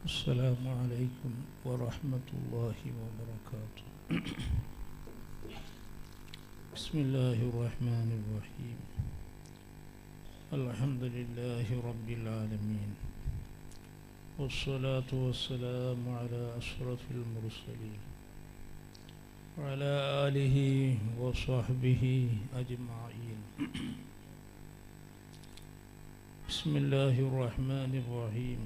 السلام عليكم ورحمة الله وبركاته بسم الله الرحمن الرحيم الحمد لله رب العالمين والصلاة والسلام على أشرف المرسلين وعلى آله وصحبه أجمعين بسم الله الرحمن الرحيم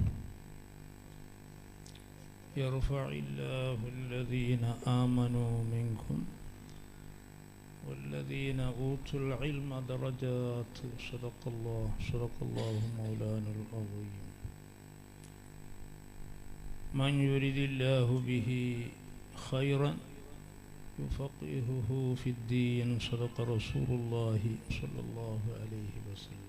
يرفع الله الذين آمنوا منكم والذين أوتوا العلم درجات صدق الله صدق الله مولانا العظيم من يرد الله به خيرا يفقهه في الدين صدق رسول الله صلى الله عليه وسلم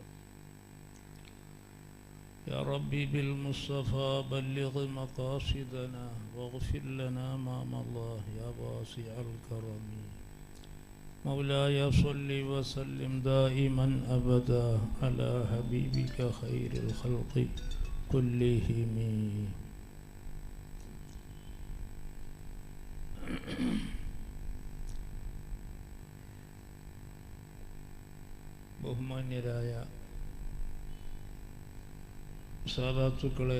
يا ربي بالمصطفى بلغ مقاصدنا واغفر لنا ما مضى يا واسع الكرم مولاي صل وسلم دائما أبدا على حبيبك خير الخلق كلهم ബഹുമാന്യരായ സാധാത്തുക്കളെ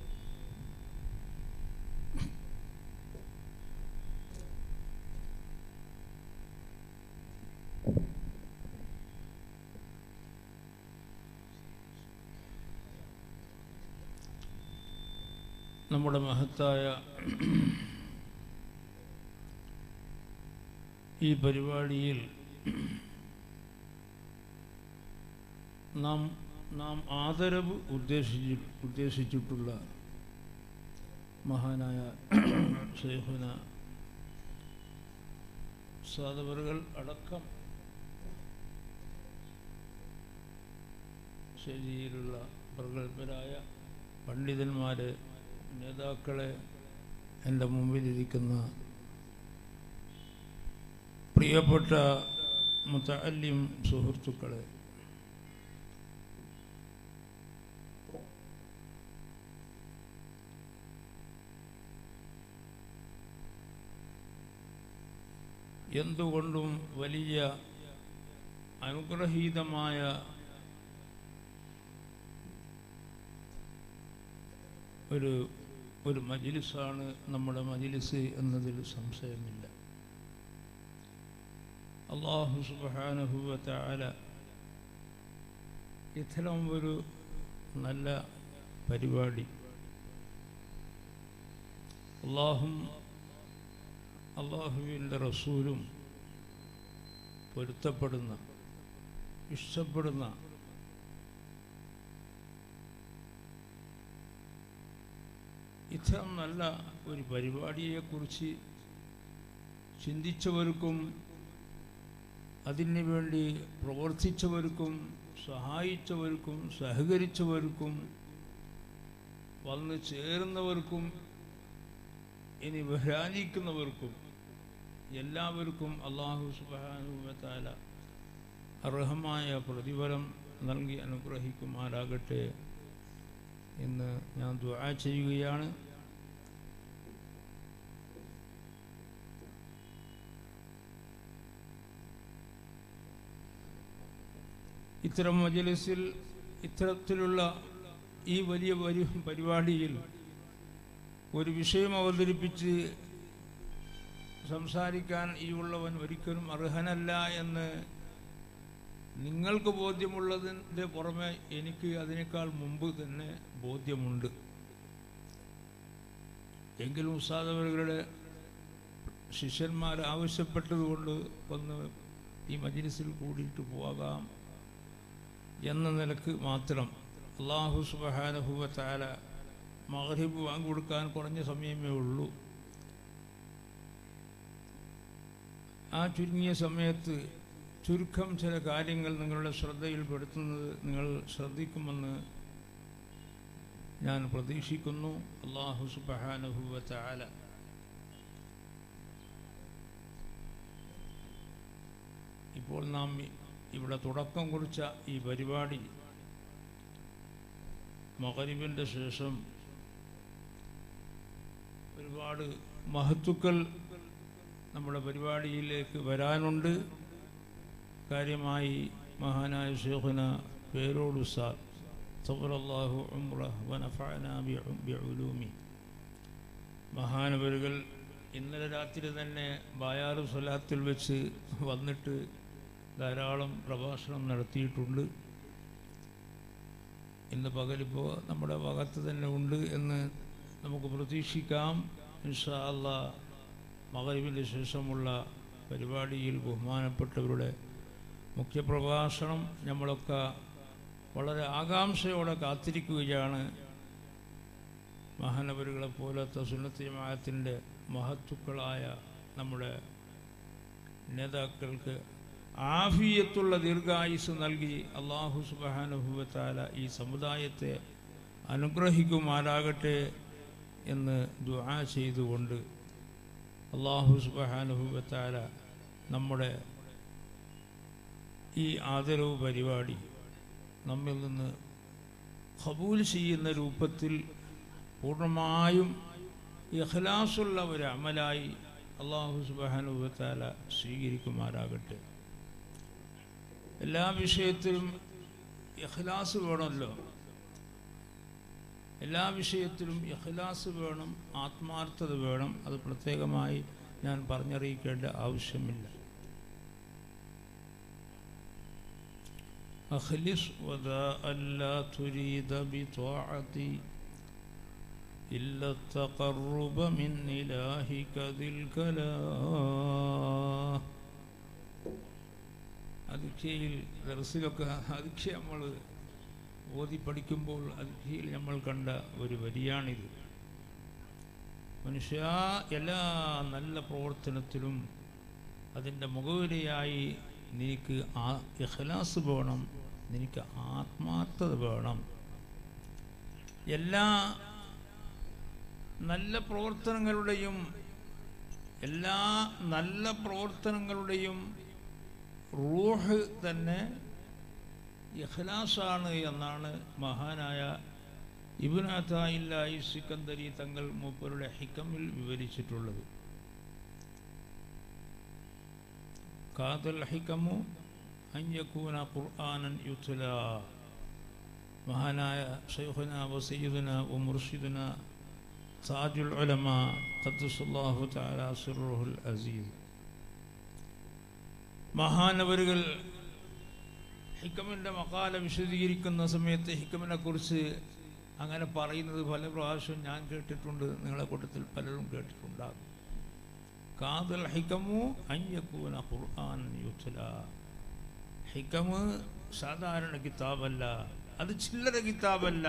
നമ്മുടെ മഹത്തായ ഈ പരിപാടിയിൽ നാം നാം ആദരവ് ഉദ്ദേശിച്ചി ഉദ്ദേശിച്ചിട്ടുള്ള മഹാനായ ഷെയ്ഖുന സാധവറുകൾ അടക്കം ശരിയിലുള്ള പ്രഗത്ഭരായ പണ്ഡിതന്മാരെ നേതാക്കളെ എൻ്റെ മുമ്പിലിരിക്കുന്ന പ്രിയപ്പെട്ട മുത്തല്ലിം സുഹൃത്തുക്കളെ എന്തുകൊണ്ടും വലിയ അനുഗ്രഹീതമായ ഒരു ഒരു മജിലിസാണ് നമ്മുടെ മജിലിസ് എന്നതിൽ സംശയമില്ല അള്ളാഹു സുബാനുഭവ താല ഇത്തരം ഒരു നല്ല പരിപാടി അള്ളാഹും അള്ളാഹുവിൻ്റെ റസൂലും പൊരുത്തപ്പെടുന്ന ഇഷ്ടപ്പെടുന്ന ഇത്തരം നല്ല ഒരു പരിപാടിയെക്കുറിച്ച് ചിന്തിച്ചവർക്കും അതിനു വേണ്ടി പ്രവർത്തിച്ചവർക്കും സഹായിച്ചവർക്കും സഹകരിച്ചവർക്കും വന്ന് ചേർന്നവർക്കും ഇനി ബഹ്രാനിക്കുന്നവർക്കും എല്ലാവർക്കും അള്ളാഹു സുബാനുവത്താല അർഹമായ പ്രതിഫലം നൽകി അനുഗ്രഹിക്കുമാറാകട്ടെ എന്ന് ഞാൻ ദുആ ചെയ്യുകയാണ് ഇത്തരം മജലിസിൽ ഇത്തരത്തിലുള്ള ഈ വലിയ പരി പരിപാടിയിൽ ഒരു വിഷയം അവതരിപ്പിച്ച് സംസാരിക്കാൻ ഈ ഉള്ളവൻ ഒരിക്കലും അർഹനല്ല എന്ന് നിങ്ങൾക്ക് ബോധ്യമുള്ളതിൻ്റെ പുറമെ എനിക്ക് അതിനേക്കാൾ മുമ്പ് തന്നെ ബോധ്യമുണ്ട് എങ്കിലും ഉസ്താദവരുടെ ശിഷ്യന്മാർ ആവശ്യപ്പെട്ടതുകൊണ്ട് ഒന്ന് ഈ മജിലിസിൽ കൂടിയിട്ട് പോകാം എന്ന നിലക്ക് മാത്രം അള്ളാഹു സുബഹാനഹുവ താല മഹരിബ് വാങ്ങിക്കൊടുക്കാൻ കുറഞ്ഞ സമയമേ ഉള്ളൂ ആ ചുരുങ്ങിയ സമയത്ത് ചുരുക്കം ചില കാര്യങ്ങൾ നിങ്ങളുടെ ശ്രദ്ധയിൽപ്പെടുത്തുന്നത് നിങ്ങൾ ശ്രദ്ധിക്കുമെന്ന് ഞാൻ പ്രതീക്ഷിക്കുന്നു അള്ളാഹു സുബഹാനഹുവ താല ഇപ്പോൾ നാം ഇവിടെ തുടക്കം കുറിച്ച ഈ പരിപാടി മകരിബിൻ്റെ ശേഷം ഒരുപാട് മഹത്തുക്കൾ നമ്മുടെ പരിപാടിയിലേക്ക് വരാനുണ്ട് കാര്യമായി മഹാനായ ഷേഖുന പേരോട് ഉസ്താദ് സബറല്ലാഹു ഉംറ വനഫഅന ബിഉലൂമി മഹാനവരുകൾ ഇന്നലെ രാത്രി തന്നെ ബായാറ് സ്വലാത്തിൽ വെച്ച് വന്നിട്ട് ധാരാളം പ്രഭാഷണം നടത്തിയിട്ടുണ്ട് ഇന്ന് പകലിപ്പോൾ നമ്മുടെ ഭാഗത്ത് തന്നെ ഉണ്ട് എന്ന് നമുക്ക് പ്രതീക്ഷിക്കാം ഇൻഷാ അല്ലാ മകരിവിൻ്റെ ശേഷമുള്ള പരിപാടിയിൽ ബഹുമാനപ്പെട്ടവരുടെ മുഖ്യപ്രഭാഷണം നമ്മളൊക്കെ വളരെ ആകാംക്ഷയോടെ കാത്തിരിക്കുകയാണ് മഹാനവരുകളെ പോലത്തെ സുന്നത്തിമായത്തിൻ്റെ മഹത്തുക്കളായ നമ്മുടെ നേതാക്കൾക്ക് ആഫിയത്തുള്ള ദീർഘായുസ് നൽകി അള്ളാഹു സുബാനുഭവത്താല ഈ സമുദായത്തെ അനുഗ്രഹിക്കുമാരാകട്ടെ എന്ന് ദുആ ചെയ്തുകൊണ്ട് അള്ളാഹു സുബാനുഭവത്താല നമ്മുടെ ഈ ആദരവ് പരിപാടി നമ്മിൽ നിന്ന് ഖബൂൽ ചെയ്യുന്ന രൂപത്തിൽ പൂർണ്ണമായും ഇഖ്ലാസുള്ള ഒരു അമലായി അള്ളാഹു സുബാനുഭവത്താല സ്വീകരിക്കുമാരാകട്ടെ എല്ലാ വിഷയത്തിലും ഇഖ്ലാസ് വേണമല്ലോ എല്ലാ വിഷയത്തിലും ഇഖ്ലാസ് വേണം ആത്മാർത്ഥത വേണം അത് പ്രത്യേകമായി ഞാൻ പറഞ്ഞറിയിക്കേണ്ട ആവശ്യമില്ല أخلص وداء لا تريد بطاعتي إلا التقرب من إلهك ذي الكلام അതിഖ്യയിൽ ദർസിലൊക്കെ അതിഖ്യ നമ്മൾ ഓതി പഠിക്കുമ്പോൾ അതിഖ്യയിൽ നമ്മൾ കണ്ട ഒരു വരിയാണിത് മനുഷ്യ എല്ലാ നല്ല പ്രവർത്തനത്തിലും അതിൻ്റെ മുഖവിലയായി നിനക്ക് ആ ഇഖ്ലാസ് വേണം നിനക്ക് ആത്മാർത്ഥത വേണം എല്ലാ നല്ല പ്രവർത്തനങ്ങളുടെയും എല്ലാ നല്ല പ്രവർത്തനങ്ങളുടെയും റൂഹ് തന്നെ ഇഖ്ലാസാണ് എന്നാണ് മഹാനായ ഇബുനാഥായില്ലായി സിക്കന്ദരി തങ്ങൾ മൂപ്പരുടെ ഹിക്കമിൽ വിവരിച്ചിട്ടുള്ളത് കാതൽ ഹിക്കമു അഞ്ഞക്കൂന ഖുർആാനൻ യുത്തുല മഹാനായ ഷെയ്ഖുന വസീദുന വ മുർഷിദുന താജുൽ ഉലമ ഖദ്ദസുല്ലാഹു തആല സിർറുൽ അസീസ് മഹാനവരുകൾ ഹിക്കമിൻ്റെ മക്കാല വിശദീകരിക്കുന്ന സമയത്ത് ഹിക്കമിനെ കുറിച്ച് അങ്ങനെ പറയുന്നത് പല പ്രാവശ്യം ഞാൻ കേട്ടിട്ടുണ്ട് നിങ്ങളെ കൂട്ടത്തിൽ പലരും കേട്ടിട്ടുണ്ടാകും കാതൽ ഹിക്കമു അഞ്ഞക്കൂന ഖുർആൻ യുത്തല ഹിക്കമ് സാധാരണ കിതാബല്ല അത് ചില്ലറ കിതാബല്ല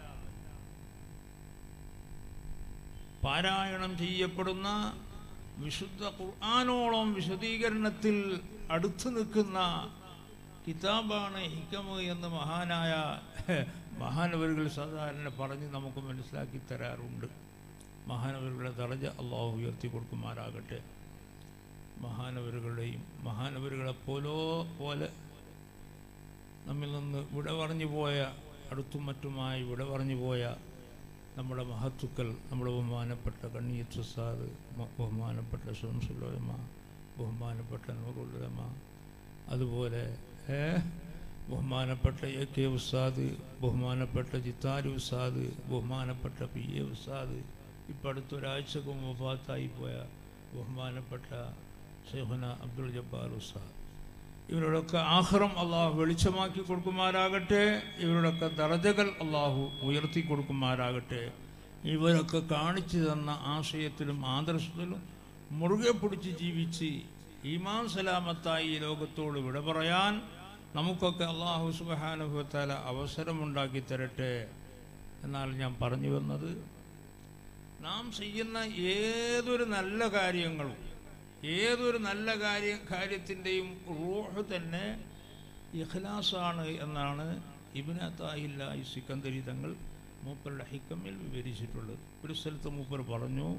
പാരായണം ചെയ്യപ്പെടുന്ന വിശുദ്ധ ഖുർആാനോളം വിശദീകരണത്തിൽ അടുത്തു നിൽക്കുന്ന കിതാബാണ് ഹിക്കമ് എന്ന് മഹാനായ മഹാനവരുകൾ സാധാരണ പറഞ്ഞ് നമുക്ക് മനസ്സിലാക്കി തരാറുണ്ട് മഹാനവരുകളുടെ ദറജ അള്ളാഹു ഉയർത്തി കൊടുക്കുമാറാകട്ടെ മഹാനവരുകളുടെയും മഹാനവരുകളെ പോലോ പോലെ നമ്മിൽ നിന്ന് വിട പറഞ്ഞു പോയ അടുത്തും മറ്റുമായി വിട പറഞ്ഞു പോയ നമ്മുടെ മഹത്തുക്കൾ നമ്മുടെ ബഹുമാനപ്പെട്ട കണ്ണീത്ത് സാദ് ബഹുമാനപ്പെട്ട ഷംസുലമ ബഹുമാനപ്പെട്ട നൂറുലമ അതുപോലെ ബഹുമാനപ്പെട്ട എ കെ ഉസ്താദ് ബഹുമാനപ്പെട്ട ജിത്താരി ഉസ്താദ് ബഹുമാനപ്പെട്ട പി എ ഉസ്താദ് ഇപ്പം അടുത്തൊരാഴ്ചക്ക് മുഫാത്തായി പോയ ബഹുമാനപ്പെട്ട ഷെയ്ഖുന അബ്ദുൽ ജബ്ബാർ ഉസ്താദ് ഇവരോടൊക്കെ ആഹ്റം അള്ളാഹു വെളിച്ചമാക്കി കൊടുക്കുമാരാകട്ടെ ഇവരോടൊക്കെ ദറജകൾ അള്ളാഹു ഉയർത്തി കൊടുക്കുമാരാകട്ടെ ഇവരൊക്കെ കാണിച്ചു തന്ന ആശയത്തിലും ആദർശത്തിലും മുറുകെ പിടിച്ച് ജീവിച്ച് ഈമാൻ സലാമത്തായി ഈ ലോകത്തോട് വിട പറയാൻ നമുക്കൊക്കെ അള്ളാഹു സുബാനുഭവത്താല അവസരമുണ്ടാക്കി തരട്ടെ എന്നാൽ ഞാൻ പറഞ്ഞു വന്നത് നാം ചെയ്യുന്ന ഏതൊരു നല്ല കാര്യങ്ങളും ഏതൊരു നല്ല കാര്യ കാര്യത്തിൻ്റെയും റൂഹ് തന്നെ ഇഖ്ലാസാണ് എന്നാണ് ഇബിനത്തായില്ല ഈ സിക്കന്ദരി തങ്ങൾ മൂപ്പരുടെ ഹിക്കമിൽ വിവരിച്ചിട്ടുള്ളത് ഒരു സ്ഥലത്ത് മൂപ്പർ പറഞ്ഞു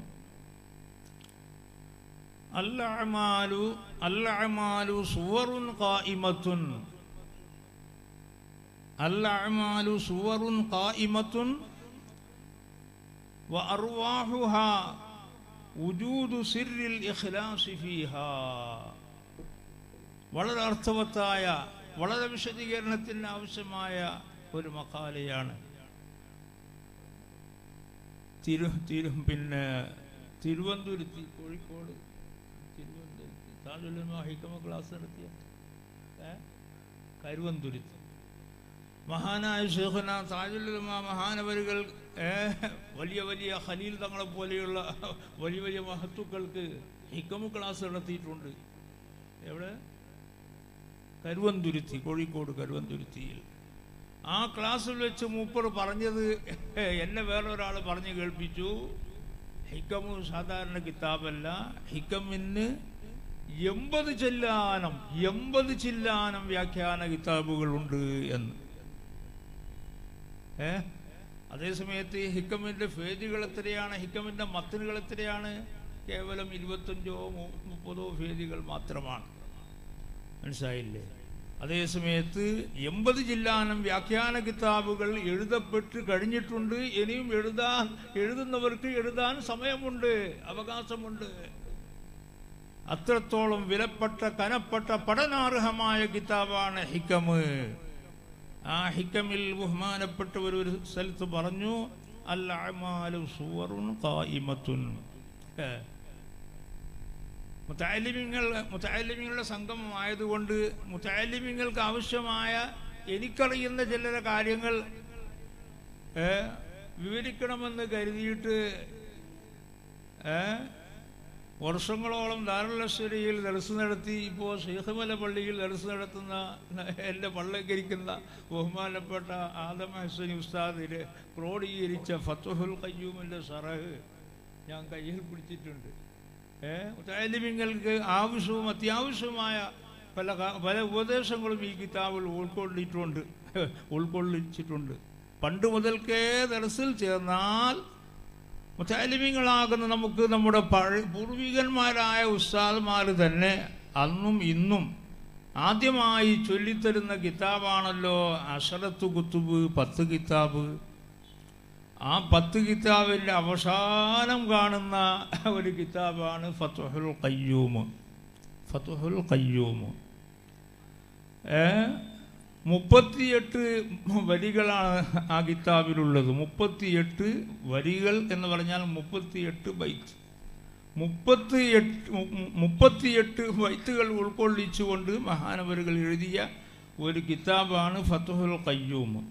അല്ലഅമാലു അല്ലഅമാലു സുവറുൻ ഖായിമത്തുൻ അല്ലഅമാലു സുവറുൻ ഖായിമത്തുൻ വഅർവാഹുഹാ ഉജൂദു സിറിൽ ഇഖ്ലാസി ഫീഹാ വളരെ അർത്ഥവത്തായ വളരെ വിശദീകരണത്തിന് ആവശ്യമായ ഒരു മക്കാലയാണ് തിരു തിരു പിന്നെ തിരുവനന്തപുരത്ത് കോഴിക്കോട് തിരുവനന്തപുരത്ത് താജുലുമ ഹിക്കമ ക്ലാസ് നടത്തിയ ഏ? കരുവന്തുരുത്ത് മഹാനായ ഷേഖന താജുലുമ മഹാനവരുകൾ ഏ, വലിയ വലിയ ഖലീൽ തങ്ങളെ പോലെയുള്ള വലിയ വലിയ മഹത്തുക്കൾക്ക് ഹിക്കമ ക്ലാസ് നടത്തിയിട്ടുണ്ട് എവിടെ കരുവന്തുരുത്തി കോഴിക്കോട് കരുവന്തുരുത്തിയിൽ ആ ക്ലാസ്സിൽ വെച്ച് മൂപ്പർ പറഞ്ഞത് എന്നെ വേറൊരാൾ പറഞ്ഞു കേൾപ്പിച്ചു ഹിക്കമു സാധാരണ കിതാബല്ല ഹിക്കമിന് എൺപത് ചില്ലാനം എൺപത് ചില്ലാനം വ്യാഖ്യാന കിതാബുകളുണ്ട് എന്ന് ഏ അതേസമയത്ത് ഹിക്കമിൻ്റെ ഫേജുകൾ എത്രയാണ് ഹിക്കമിൻ്റെ മത്തനുകൾ എത്രയാണ് കേവലം ഇരുപത്തഞ്ചോ മു- മുപ്പതോ ഫേജുകൾ മാത്രമാണ് മനസ്സിലായില്ലേ അതേസമയത്ത് എൺപത് ജില്ലാനം വ്യാഖ്യാന കിതാബുകൾ എഴുതപ്പെട്ട് കഴിഞ്ഞിട്ടുണ്ട് ഇനിയും എഴുതാൻ എഴുതുന്നവർക്ക് എഴുതാൻ സമയമുണ്ട് അവകാശമുണ്ട് അത്രത്തോളം വിലപ്പെട്ട കനപ്പെട്ട പഠനാർഹമായ കിതാബാണ് ഹിക്കമ് ആ ഹിക്കമിൽ ബഹുമാനപ്പെട്ടവർ ഒരു സ്ഥലത്ത് പറഞ്ഞു അൽ അമാലു സുവറുൻ ഖായിമത്തുൻ ഏ. മുത്താലിമ്യങ്ങൾ മുത്താലിമ്യങ്ങളുടെ സംഗമമായതുകൊണ്ട് മുത്താലിമ്യങ്ങൾക്ക് ആവശ്യമായ എനിക്കറിയുന്ന ചില കാര്യങ്ങൾ ഏ, വിവരിക്കണമെന്ന് കരുതിയിട്ട് ഏ, വർഷങ്ങളോളം ദാരുലശ്ശേരിയിൽ ദർസ് നടത്തി ഇപ്പോൾ ശേഖമല പള്ളിയിൽ ദർസ് നടത്തുന്ന എൻ്റെ പള്ളിക്കരിക്കുന്ന ബഹുമാനപ്പെട്ട ആദം ഹസനി ഉസ്താദിന് ക്രോഡീകരിച്ച ഫത്തുഹുൽ കയ്യൂമിൻ്റെ സറഹ് ഞാൻ കയ്യിൽ പിടിച്ചിട്ടുണ്ട് ഏ മുത്താലിമ്യങ്ങൾക്ക് ആവശ്യവും അത്യാവശ്യമായ പല കാ- പല ഉപദേശങ്ങളും ഈ കിതാബിൽ ഉൾക്കൊള്ളിട്ടുണ്ട് ഉൾക്കൊള്ളിച്ചിട്ടുണ്ട് പണ്ട് മുതൽക്കേ ദർസിൽ ചേർന്നാൽ മുത്താലിമ്യങ്ങളാകുന്ന നമുക്ക് നമ്മുടെ പഴ പൂർവികന്മാരായ ഉസ്താദ്മാർ തന്നെ അന്നും ഇന്നും ആദ്യമായി ചൊല്ലിത്തരുന്ന കിതാബാണല്ലോ അഷറത്ത് കുത്തുബ് പത്ത് കിതാബ് ആ പത്ത് കിതാബിൻ്റെ അവസാനം കാണുന്ന ഒരു കിതാബാണ് ഫത്തുഹുൽ കയ്യൂമ് ഫത്തുഹുൽ കയ്യൂമ് ഏ മുപ്പത്തിയെട്ട് വരികളാണ് ആ കിതാബിലുള്ളത് മുപ്പത്തിയെട്ട് വരികൾ എന്ന് പറഞ്ഞാൽ മുപ്പത്തിയെട്ട് ബൈത്ത് മുപ്പത്തിയെട്ട് മു- മുപ്പത്തിയെട്ട് ബൈത്തുകൾ ഉൾക്കൊള്ളിച്ചുകൊണ്ട് മഹാനവരുകൾ എഴുതിയ ഒരു കിതാബാണ് ഫത്തുഹുൽ കയ്യൂമ്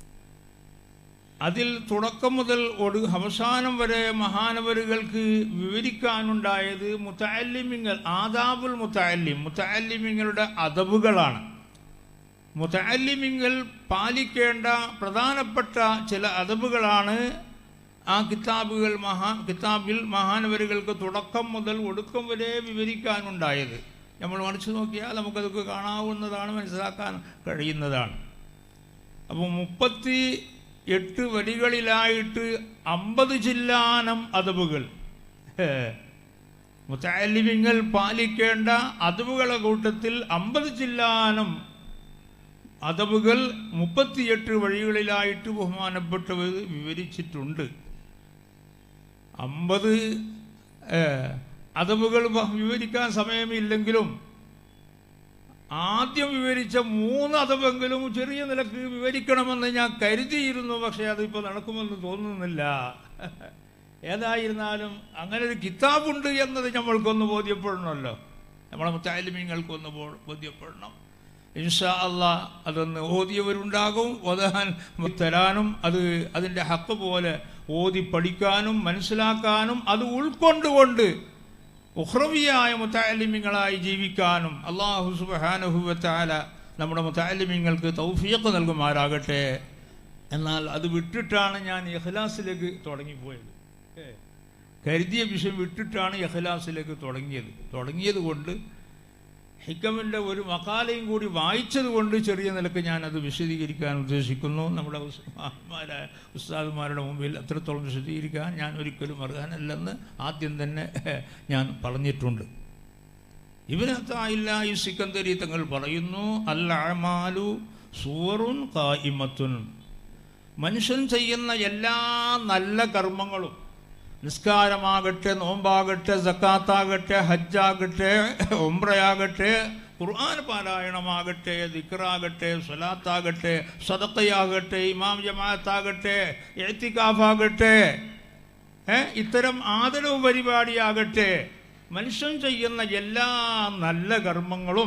അതിൽ തുടക്കം മുതൽ ഒടു അവസാനം വരെ മഹാനവരുകൾക്ക് വിവരിക്കാനുണ്ടായത് മുത്തല്ലിമിങ്ങൾ ആദാബുൽ മുത്തല്ലിം മുത്തല്ലിമിങ്ങളുടെ അതബുകളാണ് മുത്തല്ലിമിങ്ങൾ പാലിക്കേണ്ട പ്രധാനപ്പെട്ട ചില അതബുകളാണ് ആ കിതാബുകൾ മഹാ കിതാബിൽ മഹാനവരുകൾക്ക് തുടക്കം മുതൽ ഒടുക്കം വരെ വിവരിക്കാനുണ്ടായത് നമ്മൾ മറിച്ച് നോക്കിയാൽ നമുക്കതൊക്കെ കാണാവുന്നതാണ് മനസ്സിലാക്കാൻ കഴിയുന്നതാണ് അപ്പോൾ മുപ്പത്തി എട്ട് വരികളിലായിട്ട് അമ്പത് ജില്ലാനം അതവുകൾ മുത്താലിമിങ്ങൾ പാലിക്കേണ്ട അതവുകളെ കൂട്ടത്തിൽ അമ്പത് ജില്ലാനം അതവുകൾ മുപ്പത്തിയെട്ട് വഴികളിലായിട്ട് ബഹുമാനപ്പെട്ടവർ വിവരിച്ചിട്ടുണ്ട് അമ്പത് അതവുകൾ വിവരിക്കാൻ സമയമില്ലെങ്കിലും ആദ്യം വിവരിച്ച മൂന്ന് അതവെങ്കിലും ചെറിയ നിലക്ക് വിവരിക്കണമെന്ന് ഞാൻ കരുതിയിരുന്നു പക്ഷേ അതിപ്പോൾ നടക്കുമെന്ന് തോന്നുന്നില്ല ഏതായിരുന്നാലും അങ്ങനെ ഒരു കിതാബുണ്ട് എന്നത് നമ്മൾക്കൊന്ന് ബോധ്യപ്പെടണമല്ലോ നമ്മളെ മുത്താലിമീങ്ങൾക്കൊന്ന് ബോ- ബോധ്യപ്പെടണം ഇൻഷാ അള്ളാ അതൊന്ന് ഓതിയവരുണ്ടാകും ഓതാൻ തരാനും അത് അതിൻ്റെ ഹക്ക് പോലെ ഓതി പഠിക്കാനും മനസ്സിലാക്കാനും അത് ഉൾക്കൊണ്ടുകൊണ്ട് ഉഹ്രവിയായ മുത്താലിമ്യങ്ങളായി ജീവിക്കാനും അള്ളാഹു സുബാനുഹുവത്താല നമ്മുടെ മുത്താലിമ്യങ്ങൾക്ക് തൗഫീഖ് നൽകുമാറാകട്ടെ എന്നാൽ അത് വിട്ടിട്ടാണ് ഞാൻ ഇഖ്ലാസിലേക്ക് തുടങ്ങിപ്പോയത് ഏ, കരുതിയ വിഷയം വിട്ടിട്ടാണ് ഇഖ്ലാസിലേക്ക് തുടങ്ങിയത് തുടങ്ങിയത് കൊണ്ട് ഹിക്കമിൻ്റെ ഒരു മക്കാലയും കൂടി വായിച്ചത് കൊണ്ട് ചെറിയ നിലക്ക് ഞാനത് വിശദീകരിക്കാൻ ഉദ്ദേശിക്കുന്നു നമ്മുടെ ഉസ്മാന്മാരായ ഉസ്താദുമാരുടെ മുമ്പിൽ അത്രത്തോളം വിശദീകരിക്കാൻ ഞാൻ ഒരിക്കലും അർഹനല്ലെന്ന് ആദ്യം തന്നെ ഞാൻ പറഞ്ഞിട്ടുണ്ട് ഇവനത്തായില്ല ഈ സിക്കന്തരി തങ്ങൾ പറയുന്നു അൽ അമാലു സൂറുൻ കായിമത്തുൻ മനുഷ്യൻ ചെയ്യുന്ന എല്ലാ നല്ല കർമ്മങ്ങളും നിസ്കാരമാകട്ടെ നോമ്പാകട്ടെ സക്കാത്താകട്ടെ ഹജ്ജാകട്ടെ ഒമ്രയാകട്ടെ ഖുർആൻ പാരായണമാകട്ടെ ദിക്റാകട്ടെ സ്വലാത്താകട്ടെ സദക്കയാകട്ടെ ഇമാം ജമാഅത്താകട്ടെ എത്തിക്കാഫാകട്ടെ ഏ ഇത്തരം ആദരവ് പരിപാടിയാകട്ടെ മനുഷ്യൻ ചെയ്യുന്ന എല്ലാ നല്ല കർമ്മങ്ങളും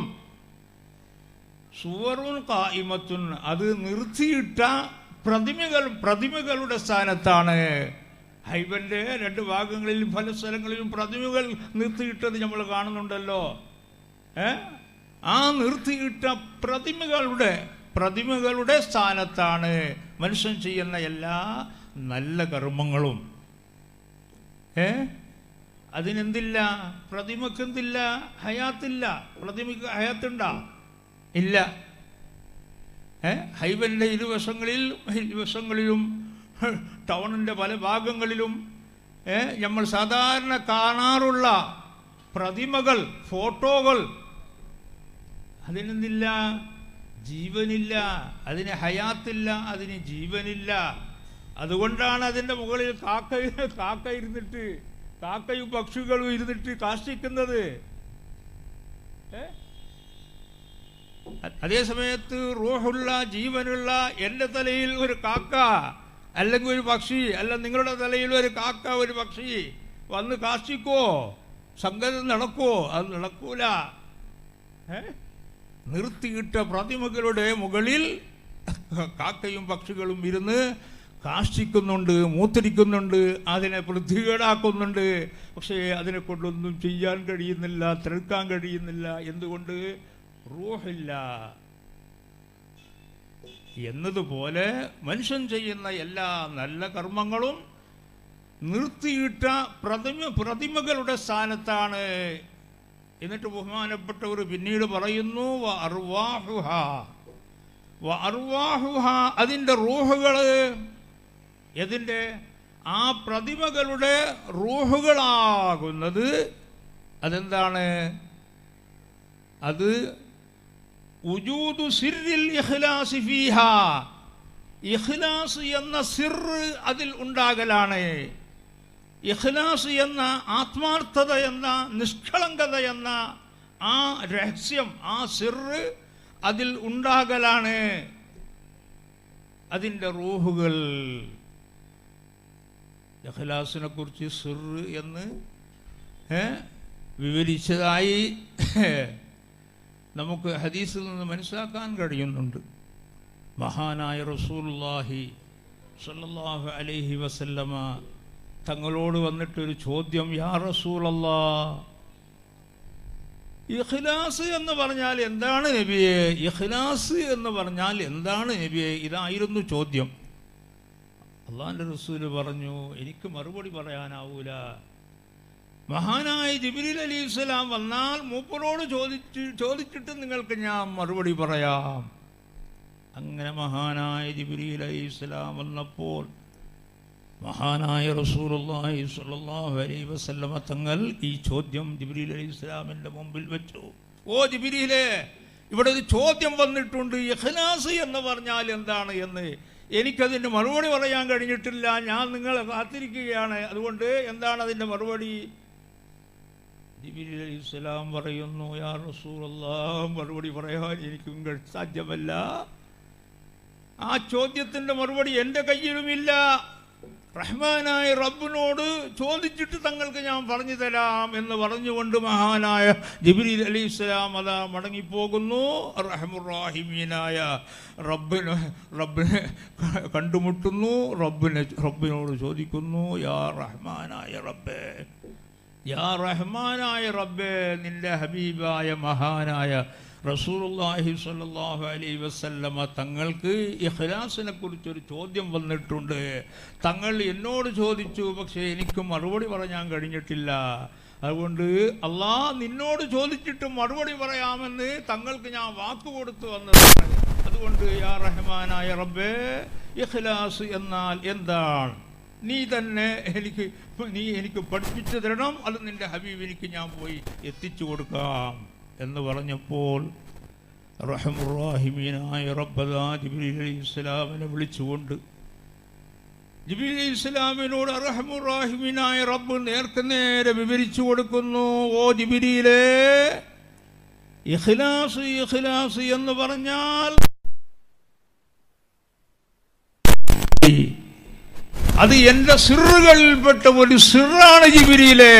സുവറുൻ കായിമത്തുൻ അത് നിർത്തിയിട്ട പ്രതിമകൾ പ്രതിമകളുടെ സ്ഥാനത്താണ് ഹൈബന്റെ രണ്ട് ഭാഗങ്ങളിലും പല സ്ഥലങ്ങളിലും പ്രതിമകൾ നിർത്തിയിട്ടത് നമ്മൾ കാണുന്നുണ്ടല്ലോ ഏ ആ നിർത്തിയിട്ട പ്രതിമകളുടെ പ്രതിമകളുടെ സ്ഥാനത്താണ് മനുഷ്യൻ ചെയ്യുന്ന എല്ലാ നല്ല കർമ്മങ്ങളും ഏ അതിനെന്തില്ല പ്രതിമക്ക് എന്തില്ല ഹയാത്തില്ല പ്രതിമക്ക് ഹയാത്തുണ്ടാ ഇല്ല ഏ ഹൈവന്റെ ഇരുവശങ്ങളിൽ ഇരുവശങ്ങളിലും ടൗണിൻ്റെ പല ഭാഗങ്ങളിലും ഏ നമ്മൾ സാധാരണ കാണാറുള്ള പ്രതിമകൾ ഫോട്ടോകൾ അതിനെന്തില്ല ജീവനില്ല അതിന് ഹയാത്തില്ല അതിന് ജീവനില്ല അതുകൊണ്ടാണ് അതിൻ്റെ മുകളിൽ കാക്ക കാക്ക ഇരുന്നിട്ട് കാക്കയും പക്ഷികളും ഇരുന്നിട്ട് കാഷ്ടിക്കുന്നത് ഏ അതേ സമയത്ത് റൂഹുള്ള ജീവനുള്ള എൻ്റെ തലയിൽ ഒരു കാക്ക അല്ലെങ്കിൽ ഒരു പക്ഷി അല്ല നിങ്ങളുടെ തലയിൽ ഒരു കാക്ക ഒരു പക്ഷി വന്ന് കാഷ്ടിക്കോ സംഗതി നടക്കോ അത് നടക്കൂല ഏ നിർത്തിയിട്ട പ്രതിമകളുടെ മുകളിൽ കാക്കയും പക്ഷികളും ഇരുന്ന് കാഷ്ടിക്കുന്നുണ്ട് മൂത്തിരിക്കുന്നുണ്ട് അതിനെ പൃഥ്വികേടാക്കുന്നുണ്ട് പക്ഷേ അതിനെ കൊണ്ടൊന്നും ചെയ്യാൻ കഴിയുന്നില്ല തെറുക്കാൻ കഴിയുന്നില്ല എന്തുകൊണ്ട് റൂഹില്ല എന്നതുപോലെ മനുഷ്യൻ ചെയ്യുന്ന എല്ലാ നല്ല കർമ്മങ്ങളും നിർത്തിയിട്ട പ്രതിമ പ്രതിമകളുടെ സ്ഥാനത്താണ് എന്നിട്ട് ബഹുമാനപ്പെട്ടവർ പിന്നീട് പറയുന്നു വ അർവാഹുഹ വ അർവാഹുഹ അതിൻ്റെ റൂഹുകൾ എതിൻ്റെ ആ പ്രതിമകളുടെ റൂഹുകളാകുന്നത് അതെന്താണ് അത് ഉജൂദു സിറിൽ ഇഖ്ലാസി ഫീഹ ഇഖ്ലാസ് എന്ന സിറ് അതിൽ ഉണ്ടാകലാണ് ഇഖ്ലാസ് എന്ന ആത്മാർത്ഥത എന്ന നിഷ്കളങ്കത എന്ന ആ രഹസ്യം ആ സിറ് അതിൽ ഉണ്ടാകലാണ് അതിൻ്റെ റൂഹുകൾ ഇഖ്ലാസിനെ കുറിച്ച് സിറ് എന്ന് ഏ, വിവരിച്ചതായി നമുക്ക് ഹദീസിൽ നിന്ന് മനസ്സിലാക്കാൻ കഴിയുന്നുണ്ട് മഹാനായ റസൂലുള്ളാഹി സല്ലല്ലാഹു അലൈഹി വസല്ലമ തങ്ങളോട് വന്നിട്ടൊരു ചോദ്യം യാ റസൂലല്ലാ ഇഖ്ലാസ് എന്ന് പറഞ്ഞാൽ എന്താണ് നബിയെ ഇഖ്ലാസ് എന്ന് പറഞ്ഞാൽ എന്താണ് നബിയെ ഇതായിരുന്നു ചോദ്യം അള്ളാഹിൻ്റെ റസൂല് പറഞ്ഞു എനിക്ക് മറുപടി പറയാനാവൂല മഹാനായ ജിബിരിൽ അലി ഇസ്ലാം വന്നാൽ മൂപ്പരോട് ചോദിച്ച് ചോദിച്ചിട്ട് നിങ്ങൾക്ക് ഞാൻ മറുപടി പറയാം അങ്ങനെ മഹാനായ ജിബിരിൽ അലി ഇസ്ലാം വന്നപ്പോൾ മഹാനായ റസൂലുള്ളാഹി സ്വല്ലല്ലാഹു അലൈഹി വസല്ലമ തങ്ങൾ ഈ ചോദ്യം ജിബ്രീൽ അലൈഹി ഇസ്ലാമിൻ്റെ മുമ്പിൽ വെച്ചു ഓ ജിബ്രീലെ ഇവിടെ ഒരു ചോദ്യം വന്നിട്ടുണ്ട് ഇഖ്ലാസ് എന്ന് പറഞ്ഞാൽ എന്താണ് എന്ന് എനിക്കതിൻ്റെ മറുപടി പറയാൻ കഴിഞ്ഞിട്ടില്ല ഞാൻ നിങ്ങളെ കാത്തിരിക്കുകയാണ് അതുകൊണ്ട് എന്താണ് അതിൻ്റെ മറുപടി ജിബിരി അലൈഹി സ്വലാം പറയുന്നു യാ റസൂലല്ലാ മറുപടി പറയാൻ എനിക്കും കഴി- സാധ്യമല്ല ആ ചോദ്യത്തിൻ്റെ മറുപടി എൻ്റെ കയ്യിലുമില്ല റഹ്മാനായ റബ്ബിനോട് ചോദിച്ചിട്ട് തങ്ങൾക്ക് ഞാൻ പറഞ്ഞു തരാം എന്ന് പറഞ്ഞുകൊണ്ട് മഹാനായ ജിബ്രീൽ അലി ഇസ്ലാം അതാ മടങ്ങിപ്പോകുന്നു റഹമുറാഹിമീനായ റബ്ബിന് റബ്ബിനെ ക- കണ്ടുമുട്ടുന്നു റബ്ബിനെ റബ്ബിനോട് ചോദിക്കുന്നു യാ റഹ്മാനായ റബ്ബേ യാ റഹ്മാനായ റബ്ബേ നിന്റെ ഹബീബായ മഹാനായ റസൂലുള്ളാഹി സ്വല്ലല്ലാഹു അലൈഹി വസല്ലമ തങ്ങൾക്ക് ഇഖ്ലാസിനെ കുറിച്ചൊരു ചോദ്യം വന്നിട്ടുണ്ട് തങ്ങൾ എന്നോട് ചോദിച്ചു പക്ഷേ എനിക്ക് മറുപടി പറയാൻ കഴിഞ്ഞിട്ടില്ല അതുകൊണ്ട് അള്ളാ നിന്നോട് ചോദിച്ചിട്ട് മറുപടി പറയാമെന്ന് തങ്ങൾക്ക് ഞാൻ വാക്ക് കൊടുത്തു വന്നതാണ് അതുകൊണ്ട് യാ റഹ്മാനായ റബ്ബേ ഇഖ്ലാസ് എന്നാൽ എന്താണ് നീ തന്നെ എനിക്ക് നീ എനിക്ക് പഠിപ്പിച്ചു തരണം അത് നിന്റെ ഹബീബ് എനിക്ക് ഞാൻ പോയി എത്തിച്ചു കൊടുക്കാം എന്ന് പറഞ്ഞപ്പോൾ റഹമുറാഹിമീനായ റബ്ബദാ ജിബ്രീൽ അലൈഹി ഇസ്ലാമിനെ വിളിച്ചുകൊണ്ട് ജിബിലി ഇസ്ലാമിനോട് അറഹമുറാഹിമിനായ റബ്ബ് നേർക്ക് നേരെ വിവരിച്ചു കൊടുക്കുന്നു ഓ ജിബിരിയിലെ ഇഖ്ലാസ് ഇഖ്ലാസ് എന്ന് പറഞ്ഞാൽ അത് എന്റെ സിറുകളിൽപ്പെട്ട ഒരു സിറാണ് ജിബിരിയിലെ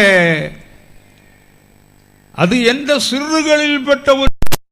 അത് എന്റെ സിറുകളിൽപ്പെട്ട ഒരു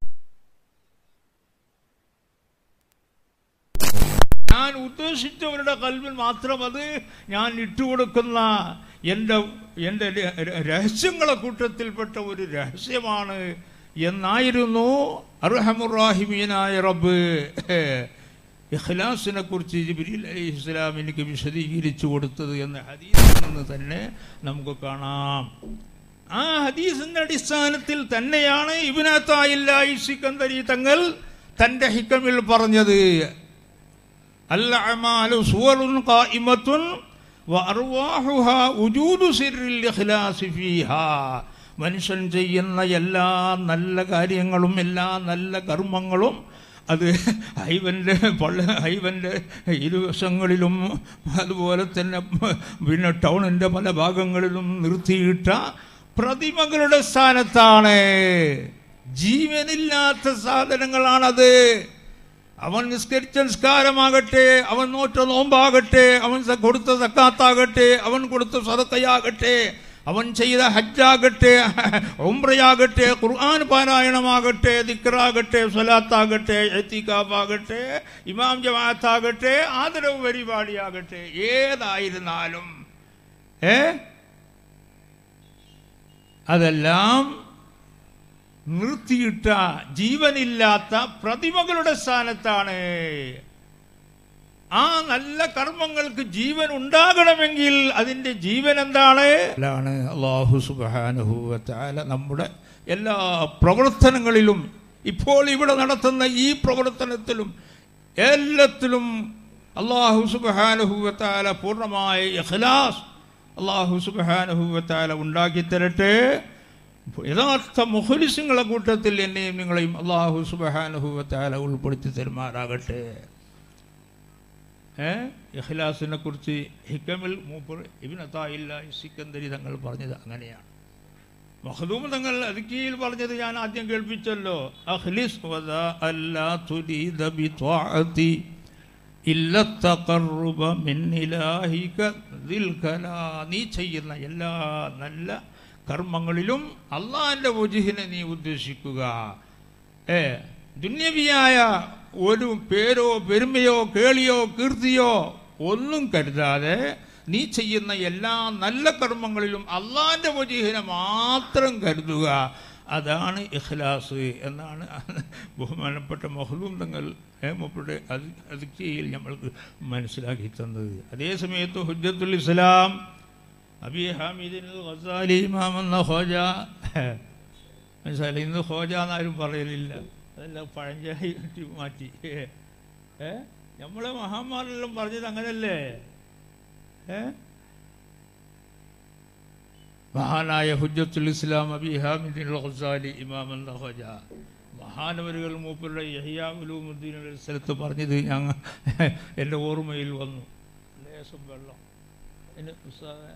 ഞാൻ ഉദ്ദേശിച്ചവരുടെ കൽവിൽ മാത്രം അത് ഞാൻ ഇട്ടുകൊടുക്കുന്ന എൻ്റെ എൻ്റെ ര- രഹസ്യങ്ങളെ കൂട്ടത്തിൽപ്പെട്ട ഒരു രഹസ്യമാണ് എന്നായിരുന്നു അർഹമുറാഹിമീനായ റബ്ബ് ഇഖ്ലാസിനെ കുറിച്ച് ജിബ്രീൽ അലൈഹി ഇസ്ലാം എനിക്ക് വിശദീകരിച്ചു കൊടുത്തത് എന്ന ഹദീസിൽ നിന്ന് തന്നെ നമുക്ക് കാണാം ആ ഹദീസിന്റെ അടിസ്ഥാനത്തിൽ തന്നെയാണ് ഇബിനത്തായില്ലായി സിക്കന്ദരി തങ്ങൾ തന്റെ ഹിക്കമിൽ പറഞ്ഞത് الأعمال صور قائمة وأرواحها وجود سر الإخلاص فيها മനുഷ്യൻ ചെയ്യുന്ന എല്ലാ നല്ല കാര്യങ്ങളും എല്ലാ നല്ല കർമ്മങ്ങളും അത് ഹൈവൻ്റെ പള്ള ഹൈവൻ്റെ ഇരുവശങ്ങളിലും അതുപോലെ തന്നെ പിന്നെ ടൗണിൻ്റെ പല ഭാഗങ്ങളിലും നിർത്തിയിട്ട പ്രതിമകളുടെ സ്ഥാനത്താണ് ജീവനില്ലാത്ത സാധനങ്ങളാണത് അവൻ നിസ്കരിച്ച നിസ്കാരമാകട്ടെ അവൻ നോറ്റ നോമ്പാകട്ടെ അവൻ സ- കൊടുത്ത സക്കാത്താകട്ടെ അവൻ കൊടുത്ത സദക്കയാകട്ടെ അവൻ ചെയ്ത ഹജ്ജാകട്ടെ ഉംറയാകട്ടെ ഖുർആൻ പാരായണമാകട്ടെ ദിക്റാകട്ടെ സ്വലാത്താകട്ടെ എത്തിക്കാഫാകട്ടെ ഇമാം ജമാഅത്താകട്ടെ ആദരവ് പരിപാടിയാകട്ടെ ഏതായിരുന്നാലും ഏ അതെല്ലാം നിർത്തിയിട്ട ജീവനില്ലാത്ത പ്രതിമകളുടെ സ്ഥാനത്താണ് ആ നല്ല കർമ്മങ്ങൾക്ക് ജീവൻ ഉണ്ടാകണമെങ്കിൽ അതിന്റെ ജീവൻ എന്താണ് ാണ് അള്ളാഹു സുബാനുഭൂവത്താല നമ്മുടെ എല്ലാ പ്രവർത്തനങ്ങളിലും ഇപ്പോൾ ഇവിടെ നടത്തുന്ന ഈ പ്രവർത്തനത്തിലും എല്ലാത്തിലും അള്ളാഹു സുബാനുഭൂവത്താല പൂർണ്ണമായ ഇഖ്ലാസ് അള്ളാഹു സുബാനുഭൂവത്താല ഉണ്ടാക്കി തരട്ടെ യഥാർത്ഥ മുഖലിസുങ്ങളെ കൂട്ടത്തിൽ എന്നെയും നിങ്ങളെയും അള്ളാഹു സുബഹാനുഭവത്താല ഉൾപ്പെടുത്തി തരുമാറാകട്ടെ ഏ ഇഖ്ലാസിനെ കുറിച്ച് ഹിക്കമിൽ മൂപ്പർ ഇബിനത്തായില്ല സിക്കന്ദരി തങ്ങൾ പറഞ്ഞത് അങ്ങനെയാണ് മഹദൂം തങ്ങൾ അതുക്കിയിൽ പറഞ്ഞത് ഞാൻ ആദ്യം കേൾപ്പിച്ചല്ലോ അഖ്ലിസ് വദാ അല്ലാ തുരീദ ബിത്വാഅതി ഇല്ല തഖർറുബ മിൻ ഇലാഹിക ദിൽ കലാ നീ ചെയ്യുന്ന എല്ലാ നല്ല കർമ്മങ്ങളിലും അള്ളാഹിൻ്റെ വജുഹിനെ നീ ഉദ്ദേശിക്കുക ഏ ദുന്യവിയായ ഒരു പേരോ പെരുമയോ കേളിയോ കീർത്തിയോ ഒന്നും കരുതാതെ നീ ചെയ്യുന്ന എല്ലാ നല്ല കർമ്മങ്ങളിലും അള്ളാഹിൻ്റെ വജുഹിനെ മാത്രം കരുതുക അതാണ് ഇഖ്ലാസ് എന്നാണ് ബഹുമാനപ്പെട്ട മഹ്ലൂം തങ്ങൾ മുപ്പയുടെ അതിർച്ചയിൽ നമ്മൾക്ക് മനസ്സിലാക്കി തന്നത് അതേ സമയത്ത് ഹുജ്ജത്തുൽ ഇസ്ലാം അബി ഹാമിദിൻ ഗസാലി ഇമാം എന്ന ഹോജ മനസ്സിലായി ഇന്ന് ഹോജ എന്നാരും പറയലില്ല അതെല്ലാം പഴഞ്ചായി മാറ്റി ഏ നമ്മളെ മഹാന്മാരെല്ലാം പറഞ്ഞത് അങ്ങനല്ലേ ഏ മഹാനായ ഹുജ്ജത്തുൽ ഇസ്ലാം അബി ഹാമിദിൻ ഗസാലി ഇമാം എന്ന ഹോജ മഹാനവരുകൾ മൂപ്പരുടെ യഹിയാമുലൂമുദ്ദീൻ സ്ഥലത്ത് പറഞ്ഞത് ഞങ്ങൾ എൻ്റെ ഓർമ്മയിൽ വന്നു ലേശം വെള്ളം എന്നെ ഉസ്താദെ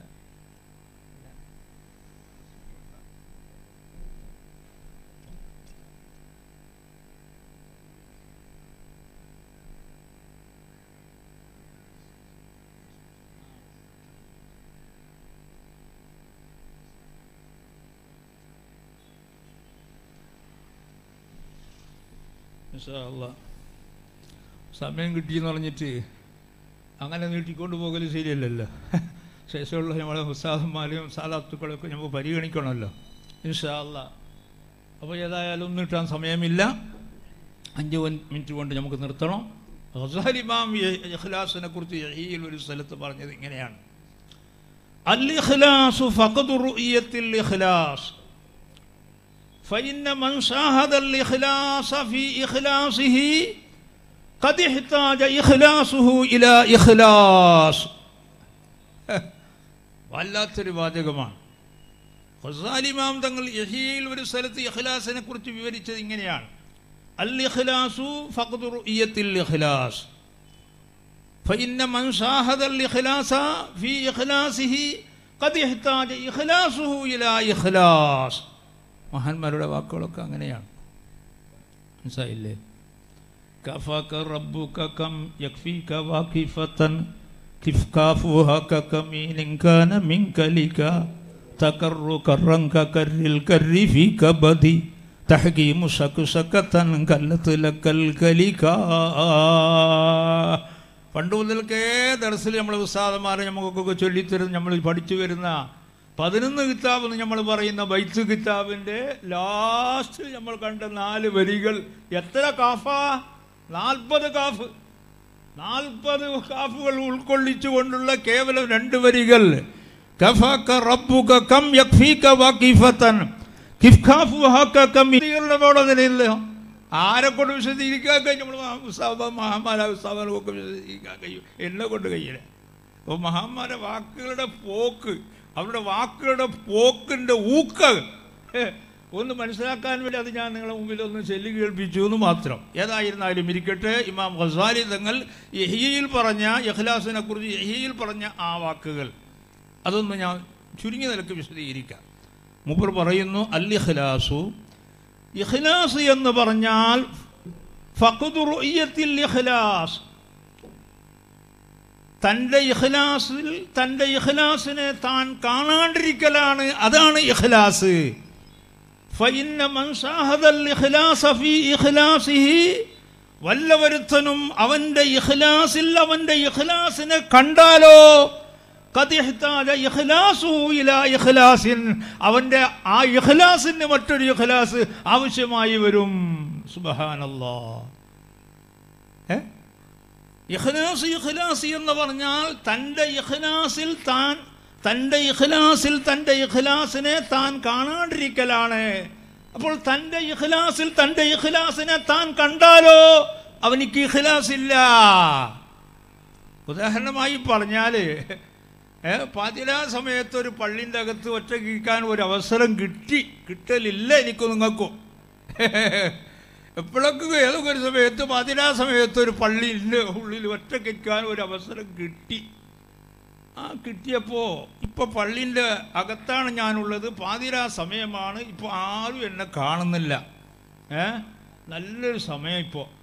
ഇൻഷാല്ലാ. സമയം കിട്ടിയെന്ന് പറഞ്ഞിട്ട് അങ്ങനെ നീട്ടിക്കൊണ്ട് പോകൽ ശരിയല്ലല്ലോ ശേഷമുള്ള നമ്മളെ ഉസ്താദന്മാരെയും സാധാത്തുക്കളൊക്കെ നമുക്ക് പരിഗണിക്കണമല്ലോ ഇൻഷാല്ല അപ്പോൾ ഏതായാലും നീട്ടാൻ സമയമില്ല അഞ്ച് വൻ- മിനിറ്റ് കൊണ്ട് നമുക്ക് നിർത്തണം ഹസാലിമാം ഇഖ്ലാസിനെ കുറിച്ച് യഹീൽ ഒരു സ്ഥലത്ത് പറഞ്ഞത് ഇങ്ങനെയാണ് അൽ ഇഖ്ലാസു ഫഖദു റുഇയത്തിൽ ഇഖ്ലാസ് فإن من شاهد الإخلاص في إخلاصه قد احتاج إخلاصه إلى إخلاص വല്ലാത്തൊരു വാചകമാണ് ഖസാലിമാം തങ്ങൾ യഹിയിൽ ഒരു സ്ഥലത്ത് ഇഖ്ലാസിനെ കുറിച്ച് വിവരിച്ചത് ഇങ്ങനെയാണ് അൽ ഇഖ്ലാസു ഫഖ്ദു റുഇയത്തിൽ ഇഖ്ലാസ് فإن من شاهد الإخلاص في إخلاصه قد يحتاج إخلاصه إلى إخلاص മഹാന്മാരുടെ വാക്കുകളൊക്കെ അങ്ങനെയാണ് മനസ്സിലായില്ലേ كفاك ربك كم يكفيك واقفة كيف كافوها ككمين كان منك لك تكر كرا ككر الكر في كبدي تحكيم شكشكة كلت لك الكلكا പണ്ട് മുതൽക്കേ ദർസിൽ നമ്മൾ ഉസ്താദന്മാരെ നമുക്കൊക്കെ ചൊല്ലിത്തരുന്ന നമ്മൾ പഠിച്ചു വരുന്ന പതിനൊന്ന് കിതാബ് എന്ന് നമ്മൾ പറയുന്ന ബൈത്ത് കിതാബിൻ്റെ ലാസ്റ്റ് നമ്മൾ കണ്ട നാല് വരികൾ എത്ര കാഫ നാൽപ്പത് കാഫ് നാൽപ്പത് കാഫുകൾ ഉൾക്കൊള്ളിച്ചുകൊണ്ടുള്ള കേവലം രണ്ട് വരികൾ കഫക റബ്ബുക കം യക്ഫീക വഖീഫതൻ കിഫ്കാഫുഹക കം ഇതികളുടെ നിലയില്ല ആരെ കൊണ്ട് വിശദീകരിക്കാൻ കഴിയും നമ്മൾ മഹാന്മാരെ ഉസ്താദനൊക്കെ വിശദീകരിക്കാൻ കഴിയും എന്നെ കൊണ്ട് കഴിയില്ല അപ്പോൾ മഹാന്മാരെ വാക്കുകളുടെ പോക്ക് അവരുടെ വാക്കുകളുടെ പോക്കിൻ്റെ ഊക്ക് ഒന്ന് മനസ്സിലാക്കാൻ വേണ്ടി അത് ഞാൻ നിങ്ങളുടെ മുമ്പിൽ ഒന്ന് ചെല്ലി കേൾപ്പിച്ചു എന്ന് മാത്രം ഏതായിരുന്നാലും ഇരിക്കട്ടെ ഇമാം ഖസാലി തങ്ങൾ യഹിയയിൽ പറഞ്ഞ ഇഖ്ലാസിനെ കുറിച്ച് യഹിയയിൽ പറഞ്ഞ ആ വാക്കുകൾ അതൊന്ന് ഞാൻ ചുരുങ്ങിയ നിലക്ക് വിശദീകരിക്കാം മുമ്പർ പറയുന്നു അൽ ഇഖ്ലാസു ഇഖ്ലാസ് എന്ന് പറഞ്ഞാൽ ഫഖ്ദു റുയ്യത്തിൽ ഇഖ്ലാസ് തൻ്റെ ഇഖ്ലാസിൽ തൻ്റെ ഇഖ്ലാസിനെ താൻ കാണാണ്ടിരിക്കലാണ് അതാണ് ഇഖ്ലാസ് ഫഇന്ന മൻ ഷാഹദൽ ഇഖ്ലാസ ഫീ ഇഖ്ലാസിഹി വല്ലവരുത്തനും അവൻ്റെ ഇഖ്ലാസിൽ അവൻ്റെ ഇഖ്ലാസിനെ കണ്ടാലോ കതിഹ്താജ ഇഖ്ലാസുഹു ഇലാ ഇഖ്ലാസിൻ അവൻ്റെ ആ ഇഖ്ലാസിന് മറ്റൊരു ഇഖ്ലാസ് ആവശ്യമായി വരും സുബ്ഹാനല്ലാ ഏ ഇഖ്ലാസ് ഇഖ്ലാസ് എന്ന് പറഞ്ഞാൽ തൻ്റെ ഇഖ്ലാസിൽ താൻ തൻ്റെ ഇഖ്ലാസിൽ തൻ്റെ ഇഖ്ലാസിനെ താൻ കാണാണ്ടിരിക്കലാണ് അപ്പോൾ തൻ്റെ ഇഖ്ലാസിൽ തൻ്റെ ഇഖ്ലാസിനെ താൻ കണ്ടാലോ അവനിക്ക് ഇഖ്ലാസ് ഇല്ല ഉദാഹരണമായി പറഞ്ഞാൽ പാതിരാ സമയത്ത് ഒരു പള്ളിൻ്റെ അകത്ത് ഒറ്റ കിഴിക്കാൻ ഒരു അവസരം കിട്ടി കിട്ടലില്ല എനിക്ക് നിങ്ങൾക്കും എപ്പോഴൊക്കെ ഏതൊക്കെ ഒരു സമയത്ത് പാതിരാ സമയത്ത് ഒരു പള്ളിൻ്റെ ഉള്ളിൽ ഒറ്റ കിഴിക്കാൻ ഒരു അവസരം കിട്ടി ആ കിട്ടിയപ്പോൾ ഇപ്പോൾ പള്ളിൻ്റെ അകത്താണ് ഞാനുള്ളത് പാതിരാ സമയമാണ് ഇപ്പോൾ ആരും എന്നെ കാണുന്നില്ല ഏ നല്ലൊരു സമയം ഇപ്പോൾ